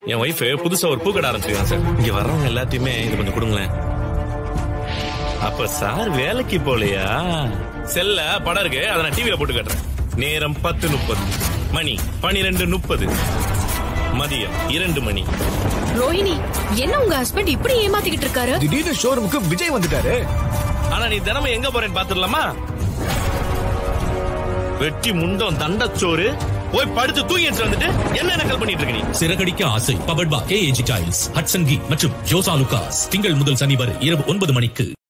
என் wife புதுசா ஒரு பூக்கடை ஆரம்பிச்சிருக்காங்க சார் இங்க வர்றவங்க எல்லாத்தையுமே இது கொஞ்சம் கொடுங்களேன் அப்ப சார் வேலைக்கு போலையா செல்ல படம் இருக்கு அதை நான் டிவில போட்டு காட்டுறேன் நேரம் பத்து முப்பது மணி பனிரெண்டு முப்பது மதியம் இரண்டு மணி ரோஹிணி என்ன உங்க ஹஸ்பண்ட் இப்படி ஏமாத்திக்கிட்டு இருக்காரு திடீர்னு ஷோரூமுக்கு விஜய் வந்துட்டாரு ஆனா நீ தினமும் எங்க போறேன்னு பாத்துடலாமா வெட்டி முண்டம் தண்டச்சோறு போய் படுத்து தூங்கிட்டு வந்துட்டு என்ன நக்கல் பண்ணிட்டு இருக்க நீ சிறகடிக்க ஆசை பவர்ட் பா கேஏஜி டைல்ஸ் ஹட்சன் கி மற்றும் ஜோசா லுகாஸ் திங்கள் முதல் சனி வரை இரவு ஒன்பது மணிக்கு